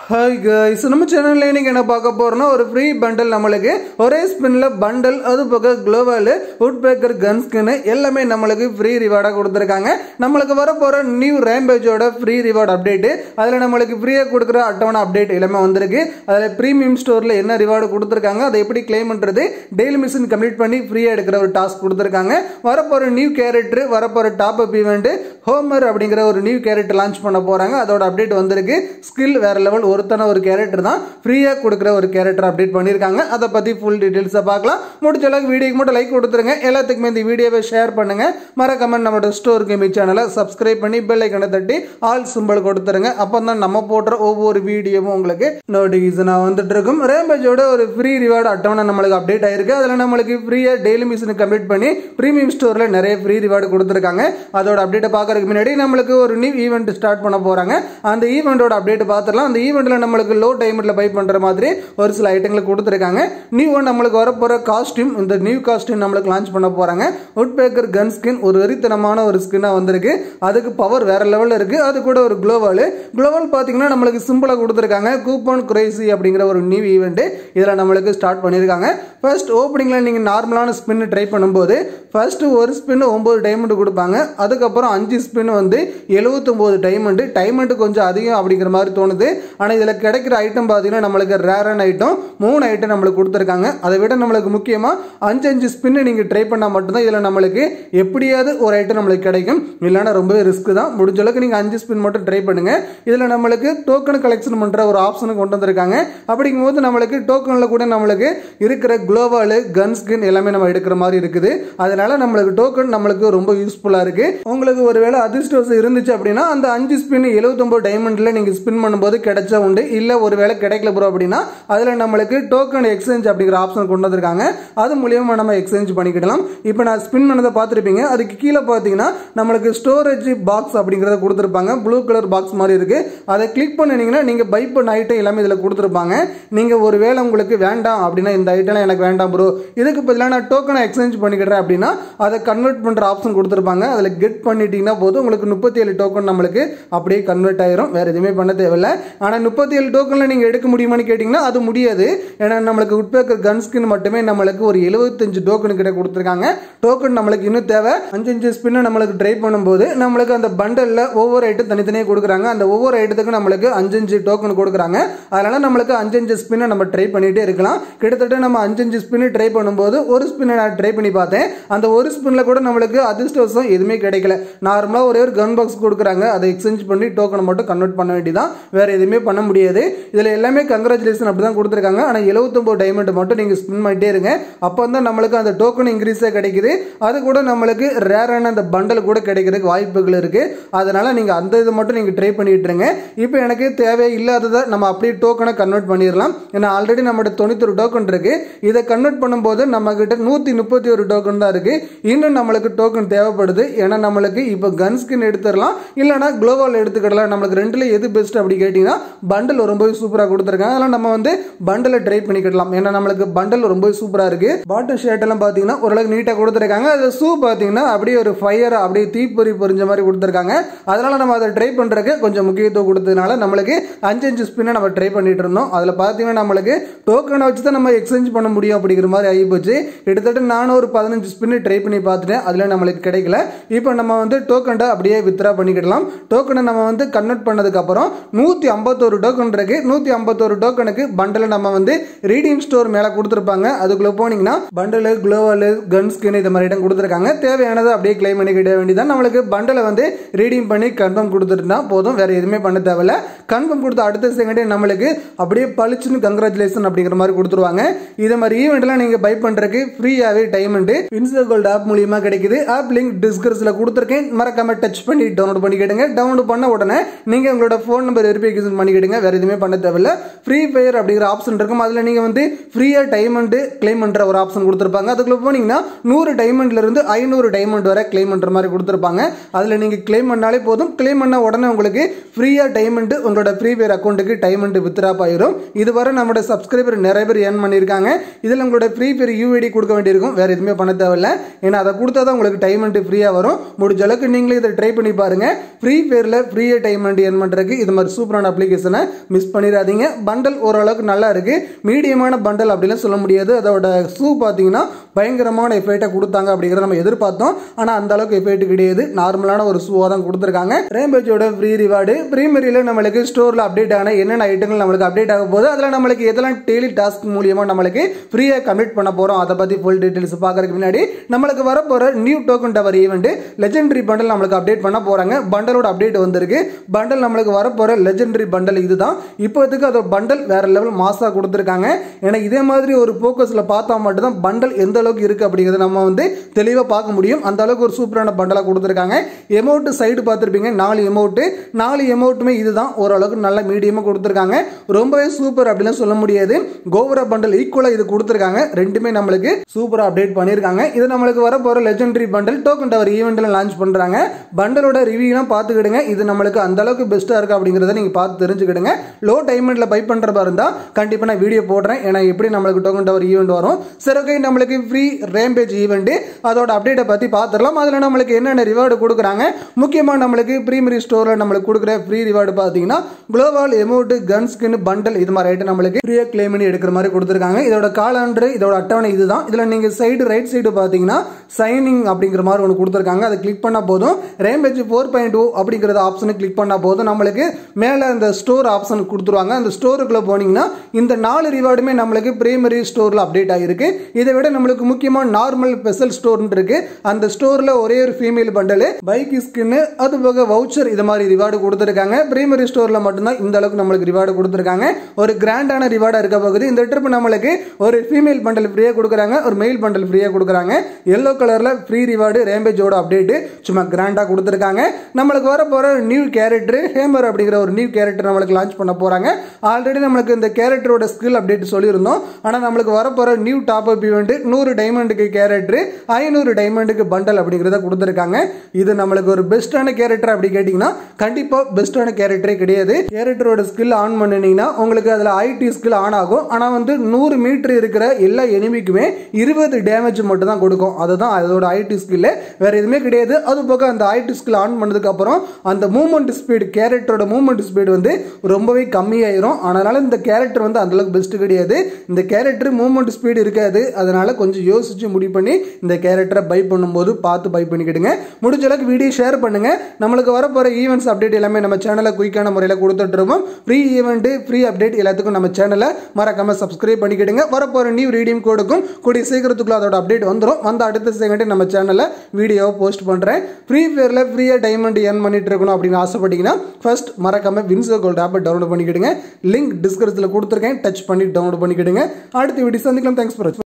hi guys நம்ம சேனல்ல இன்னைக்கு என்ன பார்க்க போறோம்னா ஒரு ஃப்ரீ பண்டல் நம்மளுக்கு ஒரே ஸ்பின்ல பண்டல் அது போக global woodpecker gun skin எல்லாமே நம்மளுக்கு ஃப்ரீ ரிவார்டா கொடுத்துருக்காங்க நம்மளுக்கு வர போற நியூ ரேம்பேஜோட ஃப்ரீ ரிவார்ட் அப்டேட் அதுல நம்மளுக்கு ஃப்ரீயா கொடுக்குற அட்டவணை அப்டேட் எல்லாமே வந்திருக்கு அதுல பிரீமியம் ஸ்டோர்ல என்ன ரிவார்டு கொடுத்துருக்காங்க அதை எப்படி கிளைம் பண்றது டெய்லி மிஷின் கம்ப்ளீட் பண்ணி ஃப்ரீயா எடுக்கிற ஒரு டாஸ்க் கொடுத்துருக்காங்க வரப்போற நியூ கேரக்டர் வரப்போற டாப் அப் ஈவெண்ட் ஹோமர் அப்படிங்கிற ஒரு நியூ கேரக்டர் லான்ச் பண்ண போறாங்க அதோட அப்டேட் வந்திருக்கு ஸ்கில் வேற லெவல் ஒருத்தன ஒரு கேரக்டர் தான் ஃப்ரீயாக கொடுக்குற ஒரு கேரக்டர் அப்டேட் பண்ணியிருக்காங்க அதை பற்றி ஃபுல் டீட்டெயில்ஸை பார்க்கலாம் முடிஞ்ச அளவுக்கு வீடியோக்கு மட்டும் லைக் கொடுத்துருங்க எல்லாத்துக்குமே இந்த வீடியோவை ஷேர் பண்ணுங்க மறக்காம நம்மளோட ஸ்டோர் கேமி சேனலை சப்ஸ்கிரைப் பண்ணி பெல் ஐக்கனை தட்டி ஆல் சிம்பிள் கொடுத்துருங்க அப்போ தான் நம்ம போடுற ஒவ்வொரு வீடியோவும் உங்களுக்கு நோட்டிஃபிகேஷனாக வந்துட்டு இருக்கும் ரேம்பேஜோட ஒரு ஃப்ரீ ரிவார்டு அட்டவணை நம்மளுக்கு அப்டேட் ஆயிருக்கு அதில் நம்மளுக்கு ஃப்ரீயாக டெய்லி மிஷின் கம்ப்ளீட் பண்ணி ப்ரீமியம் ஸ்டோரில் நிறைய ஃப்ரீ ரிவார்டு கொடுத்துருக்காங்க அதோட அப்டேட்டை பார்க்கறதுக்கு முன்னாடி நம்மளுக்கு ஒரு நியூ ஈவெண்ட் ஸ்டார்ட் பண்ண போகிறாங்க அந்த ஈவெண்ட்டோட அப்டேட் பார்த்துடலாம் அந்த ஈவெண்ட்டில் நம்மளுக்கு லோ டைமில் பை பண்ணுற மாதிரி ஒரு சில ஐட்டங்களை கொடுத்துருக்காங்க நியூ நம்மளுக்கு வரப்போகிற காஸ்டியூம் இந்த நியூ காஸ்டியூம் நம்மளுக்கு லான்ச் பண்ண போகிறாங்க உட் பேக்கர் கன் ஸ்கின் ஒரு வெறித்தனமான ஒரு ஸ்கின்னாக வந்திருக்கு அதுக்கு பவர் வேற லெவலில் இருக்குது அது கூட ஒரு குளோவால் குளோவல் பார்த்தீங்கன்னா நம்மளுக்கு சிம்பிளாக கொடுத்துருக்காங்க கூப்பன் குரேசி அப்படிங்கிற ஒரு நியூ ஈவெண்ட் இதில் நம்மளுக்கு ஸ்டார்ட் பண்ணியிருக்காங்க ஃபர்ஸ்ட் ஓப்பனிங்கில் நீங்கள் நார்மலான ஸ்பின் ட்ரை பண்ணும்போது ஃபர்ஸ்ட் ஒரு ஸ்பின் ஒம்பது டைமண்ட் கொடுப்பாங்க அதுக்கப்புறம் அஞ்சு ஸ்பின் வந்து எழுபத்தொம்போது டைமண்ட் டைமண்ட் கொஞ்சம் அதிகம் அப்படிங்கிற மாதிரி தோணுது ஆனால் இதில் கிடைக்கிற ஐட்டம் பார்த்தீங்கன்னா நம்மளுக்கு ரேரான ஐட்டம் மூணு ஐட்டம் நம்மளுக்கு கொடுத்துருக்காங்க அதை விட நம்மளுக்கு முக்கியமாக அஞ்சு அஞ்சு ஸ்பின்னு நீங்கள் ட்ரை பண்ணால் மட்டும்தான் இதில் நம்மளுக்கு எப்படியாவது ஒரு ஐட்டம் நம்மளுக்கு கிடைக்கும் இல்லைன்னா ரொம்பவே ரிஸ்க் தான் முடிஞ்ச அளவுக்கு நீங்கள் அஞ்சு ஸ்பின் மட்டும் ட்ரை பண்ணுங்க இதில் நம்மளுக்கு டோக்கன் கலெக்ஷன் பண்ணுற ஒரு ஆப்ஷனும் கொண்டு வந்திருக்காங்க அப்படிங்கும்போது நம்மளுக்கு டோக்கனில் கூட நம்மளுக்கு இருக்கிற குளோவால் கன் ஸ்கின் எல்லாமே நம்ம எடுக்கிற மாதிரி இருக்குது அதனால நம்மளுக்கு டோக்கன் நம்மளுக்கு ரொம்ப யூஸ்ஃபுல்லாக இருக்கு உங்களுக்கு ஒருவேளை அதிர்ஷ்டவசம் இருந்துச்சு அப்படின்னா அந்த அஞ்சு ஸ்பின் எழுபத்தொம்பது டைமண்டில் நீங்கள் ஸ்பின் பண்ணும்போது கிடைச்சா உண்டு இல்லை ஒருவேளை கிடைக்கல ப்ரோ அப்படின்னா அதில் நம்மளுக்கு டோக்கன் எக்ஸ்சேஞ்ச் அப்படிங்கிற ஆப்ஷன் கொண்டு வந்திருக்காங்க அது மூலியமாக நம்ம எக்ஸ்சேஞ்ச் பண்ணிக்கிடலாம் இப்போ நான் ஸ்பின் பண்ணதை பார்த்துருப்பீங்க அதுக்கு கீழே பார்த்தீங்கன்னா நம்மளுக்கு ஸ்டோரேஜ் பாக்ஸ் அப்படிங்கிறத கொடுத்துருப்பாங்க ப்ளூ கலர் பாக்ஸ் மாதிரி இருக்கு அதை கிளிக் பண்ணினீங்கன்னா நீங்கள் பை பண்ண ஐட்டம் எல்லாமே இதில் கொடுத்துருப்பாங்க நீங்கள் ஒரு வேளை உங்களுக்கு வேண்டாம் அப்படின்னா இந்த ஐட்டம்லாம் எனக்கு வேண்டாம் ப்ரோ இதுக்கு பதிலாக நான் டோக்கனை எக்ஸ்சேஞ்ச் பண்ணிக்கிறேன் அப்படின்னா அதை கன்வெர்ட் பண்ணுற ஆப்ஷன் கொடுத்துருப்பாங்க அதில் கெட் பண்ணிட்டீங்கன்னா போதும் உங்களுக்கு முப்பத்தி ஏழு டோக்கன் நம்மளுக்கு அப்படியே கன்வெர்ட் ஆயிரும் வேறு எதுவுமே பண்ண தேவையில்லை ஆனால் முப்பத்தி ஏழு டோக்கனில் நீங்கள் எடுக்க முடியுமான்னு கேட்டிங்கன்னா அது முடியாது ஏன்னா நம்மளுக்கு உட்பேக்கர் கன் ஸ்கின் மட்டுமே நம்மளுக்கு ஒரு எழுபத்தஞ்சு டோக்கன் கிட்ட கொடுத்துருக்காங்க டோக்கன் நம்மளுக்கு இன்னும் தேவை அஞ்சு அஞ்சு ஸ்பின்னை நம்மளுக்கு ட்ரை பண்ணும்போது நம்மளுக்கு அந்த பண்டலில் ஒவ்வொரு ஐட்டம் தனித்தனியாக கொடுக்குறாங்க அந்த ஒவ்வொரு ஐட்டத்துக்கும் நம்மளுக்கு அஞ்சு அஞ்சு டோக்கன் கொடுக்குறாங்க அதனால நம்மளுக்கு அஞ்சு அஞ்சு ஸ்பின்னை நம்ம ட்ரை பண்ணிகிட்டே இருக்கலாம் கிட்டத்தட்ட நம்ம அஞ்சு அஞ்சு ஸ்பின்னு ட்ரை பண்ணும்போது ஒரு ஸ்பின்னை நான் ட்ரை பண்ணி பார்த்தேன் அந்த ஒரு ஸ்பின்னில் கூட நம்மளுக்கு அதிர்ஷ்டவசம் எதுவுமே கிடைக்கல நார்மலாக ஒரே ஒரு கன் பாக்ஸ் கொடுக்குறாங்க அதை எக்ஸ்சேஞ்ச் பண்ணி டோக்கனை மட்டும் கன்வெர்ட் பண்ண வேண்டியதான் வேற எதுவுமே பண்ண முடியாது இதில் எல்லாமே கங்க்ராச்சுலேஷன் அப்படி தான் கொடுத்துருக்காங்க ஆனால் எழுபத்தொம்பது டைமண்ட் மட்டும் நீங்கள் ஸ்பின் பண்ணிட்டே இருங்க அப்போ தான் நம்மளுக்கு அந்த டோக்கன் இன்க்ரீஸாக கிடைக்குது அது கூட நம்மளுக்கு ரேரான அந்த பண்டல் கூட கிடைக்கிறதுக்கு வாய்ப்புகள் இருக்குது அதனால நீங்கள் அந்த இது மட்டும் நீங்கள் ட்ரை பண்ணிட்டு இருங்க இப்போ எனக்கு தேவை இல்லாததை நம்ம அப்படியே டோக்கனை கன்வெர்ட் பண்ணிடலாம் ஏன்னா ஆல்ரெடி நம்மகிட்ட தொண்ணூத்தொரு டோக்கன் இருக்கு இதை கன்வெர்ட் பண்ணும்போது நம்ம கிட்ட நூற்றி முப்பத்தி ஒரு டோக்கன் தான் இருக்கு இன்னும் நம்மளுக்கு டோக்கன் தேவைப்படுது ஏன்னா நம்மளுக்கு இப்போ கன் ஸ்கின் எடுத்துடலாம் இல்லைனா குளோபல் எடுத்துக்கிடலாம் நம்மளுக்கு ரெண்டுல எது பெஸ்ட் அப்படி கேட்டிங்கன்னா பண்டல் ரொம்பவே சூப்பராக கொடுத்துருக்காங்க அதெல்லாம் நம்ம வந்து பண்டலை ட்ரை பண்ணிக்கிடலாம் ஏன்னா நம்மளுக்கு பண்டல் ரொம்பவே சூப்பராக இருக்கு பாட்டம் ஷர்ட் எல்லாம் பார்த்தீங்கன்னா ஓரளவுக்கு நீட்டாக கொடுத்துருக்காங்க அது ஷூ பார்த்தீங்கன்னா அப்படியே ஒரு ஃபயர் அப்படியே தீப்பொறி பொறிஞ்ச மாதிரி கொடுத்துருக்காங்க அதனால நம்ம அதை ட்ரை பண்ணுறதுக்கு கொஞ்சம் முக்கியத்துவம் கொடுத்ததுனால நம்மளுக்கு அஞ்சு அஞ்சு ஸ்பின்னை நம்ம ட்ரை பண்ணிட்டு இருந்தோம் அதில் பார்த்தீங்கன்னா நம்மளுக்கு டோக்கனை வச்சு தான் நம்ம எக்ஸ்சேஞ்ச் பண்ண முடியும் அப்படிங்கிற மாதிரி ஆகி போச்சு கிட்டத்தட்ட நானும் ஒரு பதினஞ்சு ஸ்பின்னு ட்ரை பண்ணி பார்த்துட்டேன் அதில் நம்மளுக்கு கிடைக்கல இப்போ நம்ம வந்து டோக்கன்ட்டை அப்படியே வித்ரா பண்ணிக்கிடலாம் டோக்கனை நம்ம வந்து கன்வெர்ட் பண்ணதுக்கு அப்புறம் நூற்றி ஐம்பத்தோரு டோக்கன் இருக்கு நூற்றி ஐம்பத்தோரு டோக்கனுக்கு பண்டலை நம்ம வந்து ரீடிங் ஸ்டோர் மேலே கொடுத்துருப்பாங்க அதுக்குள்ளே போனீங்கன்னா பண்டலு குளோவல் கன் ஸ்கின் இது மாதிரி இடம் கொடுத்துருக்காங்க தேவையானதை அப்படியே கிளைம் பண்ணிக்கிட வேண்டியதான் நம்மளுக்கு பண்டலை வந்து ரீடிங் பண்ணி கன்ஃபார்ம் கொடுத்துட்டுனா போதும் வேற எதுவுமே பண்ண தேவையில்ல கன்ஃபார்ம் கொடுத்த அடுத்த செகண்டே நம்மளுக்கு அப்படியே பளிச்சுன்னு கங்க்ராச்சுலேஷன் அப்படிங்கிற மாதிரி கொடுத்துருவாங்க இதே மாதிரி ஈவெண்ட்லாம் நீங்கள் பை பண்ணுறதுக்கு ஃப்ரீயாகவே டைமண்ட் இன்ஸ்டா கோல்டு ஆப் மூலியமாக கிடைக்குது ஆப் லிங்க் டிஸ்கிரிப்ஷனில் கொடுத்துருக்கேன் மறக்காம டச் பண்ணி டவுன்லோட் பண்ணிக்கிடுங்க டவுன்லோட் பண்ண உடனே நீங்கள் உங்களோட ஃபோன் நம்பர் வெரிஃபிகேஷன் பண்ணிக்கிடுங்க வேற எதுவுமே பண்ண தேவையில்ல ஃப்ரீ ஃபயர் அப்படிங்கிற ஆப்ஷன் இருக்கும் அதில் நீங்கள் வந்து ஃப்ரீயாக டைமண்ட் கிளைம் பண்ணுற ஒரு ஆப்ஷன் கொடுத்துருப்பாங்க அதுக்குள்ள போனீங்கன்னா நூறு டைமண்ட்ல இருந்து ஐநூறு டைமண்ட் வரை கிளைம் பண்ணுற மாதிரி கொடுத்துருப்பாங்க அதில் நீங்கள் கிளைம் பண்ணாலே போதும் கிளைம் பண்ண உடனே உங்களுக்கு ஃப்ரீயாக டைமண்ட் உங்களோட ஃப்ரீ ஃபயர் அக்கௌண்ட்டுக்கு டைமண்ட் வித்ராப் ஆயிரும் இதுவரை நம்மளோட சப்ஸ்கிரைபர் நிறைய பேர் ஏர்ன் பண்ணியிருக்காங்க இதில் உங்களோட ஃப்ரீ ஃபயர் யூஐடி கொடுக்க வேண்டியிருக்கும் வேறு எதுவுமே பண்ண தேவையில்ல ஏன்னா அதை கொடுத்தா தான் உங்களுக்கு டைமண்ட் ஃப்ரீயாக வரும் முடிஞ்ச அளவுக்கு நீங்களே இதை ட்ரை பண்ணி பாருங்க ஃப்ரீ ஃபயரில் ஃப்ரீயாக டைமண்ட் ஏர்ன் பண்ணுறதுக்கு இது மாதிரி சூப்பரான அப்ளிகேஷனை பண்டனை மிஸ் பண்ணிடாதீங்க பண்டல் ஓரளவுக்கு நல்லா இருக்கு மீடியமான பண்டல் அப்படின்னு சொல்ல முடியாது அதோட ஷூ பார்த்தீங்கன்னா பயங்கரமான எஃபெக்டை கொடுத்தாங்க அப்படிங்கிறத நம்ம எதிர்பார்த்தோம் ஆனால் அந்த அளவுக்கு எஃபெக்ட் கிடையாது நார்மலான ஒரு ஷூவாக தான் கொடுத்துருக்காங்க ரேம்பேஜோட ஃப்ரீ ரிவார்டு ப்ரீமியரியில் நம்மளுக்கு ஸ்டோரில் அப்டேட் ஆன என்னென்ன ஐட்டங்கள் நம்மளுக்கு அப்டேட் ஆக போகுது அதில் நம்மளுக்கு எதெல்லாம் டெய்லி டாஸ்க் மூலியமாக நம்மளுக்கு ஃப்ரீயாக கம்ப்ளீட் பண்ண போகிறோம் அதை பற்றி ஃபுல் டீட்டெயில்ஸ் பார்க்கறதுக்கு முன்னாடி நம்மளுக்கு வரப்போகிற new token tower event legendary bundle நம்மளுக்கு அப்டேட் பண்ண போகிறாங்க பண்டலோட அப்டேட் வந்திருக்கு பண்டல் நம்மளுக்கு வரப்போகிற லெஜெண்டரி பண்டல் இதுதான் இப்போதைக்கு அதோட பண்டல் வேற லெவல் மாசாக கொடுத்துருக்காங்க ஏன்னா இதே மாதிரி ஒரு ஃபோக்கஸில் பார்த்தா மட்டும்தான் பண்டல் எந்த அளவுக்கு இருக்குது அப்படிங்கிறத நம்ம வந்து தெளிவாக பார்க்க முடியும் அந்த அளவுக்கு ஒரு சூப்பரான பண்டலாக கொடுத்துருக்காங்க எமௌண்ட் சைடு பார்த்துருப்பீங்க நாலு எமௌண்ட்டு நாலு எமௌண்ட்டுமே இதுதான் ஓரளவுக்கு நல்ல மீடியமாக கொடுத்துருக்காங்க ரொம்பவே சூப்பர் அப்படிலாம் சொல்ல முடியாது கோபுர பண்டல் ஈக்குவலாக இது கொடுத்துருக்காங்க ரெண்டுமே நம்மளுக்கு சூப்பராக அப்டேட் பண்ணியிருக்காங்க இது நம்மளுக்கு வர போகிற லெஜெண்டரி பண்டல் டோக்கன் டவர் ஈவெண்ட்டில் லான்ச் பண்ணுறாங்க பண்டலோட ரிவ்யூலாம் பார்த்துக்கிடுங்க இது நம்மளுக்கு அந்த அளவுக்கு பெஸ்ட்டாக இருக்குது அப்படிங்கிறத நீங்கள் பார்த்து தெரிஞ்சுக்கிடுங்க லோ டைமண்டில் பை பண்ணுறதா இருந்தால் கண்டிப்பாக நான் வீடியோ போடுறேன் ஏன்னா எப்படி நம்மளுக்கு டோக்கன் டவர் ஈவெண்ட் வரும் சரி ஓகே நம்மளுக்கு ஃப்ரீ ரேம்பேஜ் ஈவெண்ட்டு அதோட அப்டேட்டை பற்றி பார்த்துடலாம் அதில் நம்மளுக்கு என்னென்ன ரிவார்டு கொடுக்குறாங்க முக்கியமாக நம்மளுக்கு ப்ரீமியரி ஸ்டோரில் நம்மளுக்கு கொடுக்குற ஃப்ரீ ரிவார்டு பார்த்தீங்கன்னா குளோபால் எமௌண்ட் கன் ஸ்கின் பண்டல் இது மாதிரி ஐட்டம் நம்மளுக்கு ஃப்ரீயாக கிளைம் பண்ணி எடுக்கிற மாதிரி கொடுத்துருக்காங்க இதோட காலாண்டு இதோட அட்டவணை இதுதான் இதில் நீங்கள் சைடு ரைட் சைடு பார்த்தீங்கன்னா சைனிங் அப்படிங்கிற மாதிரி ஒன்று கொடுத்துருக்காங்க அதை கிளிக் பண்ணால் போதும் ரேம்பேஜ் ஃபோர் பாயிண்ட் டூ அப்படிங்கிறத ஆப்ஷனை கிளிக் பண்ணால் போதும் நம்மளுக்கு மேலே அந்த ஸ்டோர் ஆப்ஷன் கொடுத்துருவாங்க அந்த ஸ்டோருக்குள்ளே போனீங்கன்னா இந்த நாலு ரிவார்டுமே நம்மளுக்கு பிரைமரி ஸ்டோரில் அப்டேட் ஆகிருக்கு இதை விட நம்மளுக்கு முக்கியமாக நார்மல் ஸ்பெஷல் ஸ்டோர்னு இருக்கு அந்த ஸ்டோரில் ஒரே ஒரு ஃபீமேல் பண்டல் பைக் ஸ்கின்னு அது போக வவுச்சர் இது மாதிரி ரிவார்டு கொடுத்துருக்காங்க பிரைமரி ஸ்டோரில் மட்டும்தான் இந்த அளவுக்கு நம்மளுக்கு ரிவார்டு கொடுத்துருக்காங்க ஒரு கிராண்டான ரிவார்டாக இருக்க போகுது இந்த ட்ரிப் நம்மளுக்கு ஒரு ஃபீமேல் பண்டல் ஃப்ரீயாக கொடுக்குறாங்க ஒரு மெயில் பண்டல் ஃப்ரீயாக கொடுக்குறாங்க எல்லோ கலரில் ஃப்ரீ ரிவார்டு ரேம்பேஜோட அப்டேட்டு சும்மா கிராண்டாக கொடுத்துருக்காங்க நம்மளுக்கு வர போகிற நியூ கேரக்டர் ஹேமர் அப்படிங்கிற ஒரு நியூ கேரக்டர் நம்மளுக்கு லான்ச் பண்ண போகிறாங்க ஆல்ரெடி நம்மளுக்கு இந்த கேரக்டரோட ஸ்கில் அப்டேட் சொல்லியிருந்தோம் ஆனால் நம்மளுக்கு வர போகிற நியூ டாப் அப் ஈவெண்ட் நூறு டைமண்டுக்கு கேரக்டர் ஐநூறு டைமண்டுக்கு பண்டல் அப்படிங்கிறத கொடுத்துருக்காங்க இது நம்மளுக்கு ஒரு பெஸ்ட்டான கேரக்டர் அப்படி கேட்டிங்கன்னா கண்டிப்பாக பெஸ்ட்டான கேரக்டரே கிடையாது கேரக்டரோட ஸ்கில் ஆன் பண்ணினீங்கன்னா உங்களுக்கு அதில் ஐடி ஸ்கில் ஆன் ஆகும் ஆனால் வந்து நூறு மீட்டர் இருக்கிற எல்லா எனிமிக்குமே இருபது டேமேஜ் மட்டும் தான் கொடுக்கும் அதுதான் அதோட ஐடி ஸ்கில் வேற எதுவுமே கிடையாது அது போக அந்த ஐடி ஸ்கில் ஆன் பண்ணதுக்கு அப்புறம் அந்த மூவ்மெண்ட் ஸ்பீடு கேரக்டரோட மூவ்மெண்ட் ஸ்பீடு வந்து ரொம்பவே கம்மியாயிரும் அதனால இந்த கேரக்டர் வந்து அந்த அளவுக்கு பெஸ்ட் கிடையாது இந்த கேரக்டர் மூவ்மெண்ட் ஸ்பீடு இருக்காது அதனால கொஞ்சம் யோசிச்சு முடிவு பண்ணி இந்த கேரக்டரை பை பண்ணும்போது பார்த்து பை பண்ணிக்கிடுங்க முடிஞ்ச அளவுக்கு வீடியோ ஷேர் பண்ணுங்க நம்மளுக்கு வரப்போற ஈவெண்ட்ஸ் அப்டேட் எல்லாமே நம்ம சேனலை குயிக்கான முறையில் கொடுத்துட்டு இருக்கோம் ஃப்ரீ ஈவெண்ட் ஃப்ரீ அப்டேட் எல்லாத்துக்கும் நம்ம சேனலை மறக்காம சப்ஸ்கிரைப் பண்ணிக்கிடுங்க வரப்போற நியூ ரீடியம் கோடுக்கும் கூடிய சீக்கிரத்துக்குள்ள அதோட அப்டேட் வந்துடும் வந்து அடுத்த செகண்ட் நம்ம சேனலில் வீடியோவை போஸ்ட் பண்ணுறேன் ஃப்ரீ ஃபயரில் ஃப்ரீயாக டைமண்ட் ஏர்ன் பண்ணிட்டு இருக்கணும் அப்படின்னு ஆசைப்பட்டீங்கன்னா ஃபர்ஸ்ட் மறக்காம வின்சோ கோல்ட் ஆப்பை டவுன்லோட் பண்ணிக்கிடுங்க லிங்க் டிஸ்கிரிப்ஷனில் கொடுத்துருக்கேன் டச் பண்ணி டவுன்லோட் பண்ணிக்கிடுங்க அடுத்த வீடியோ சந்திக்கலாம் தேங்க்ஸ் ஃபார்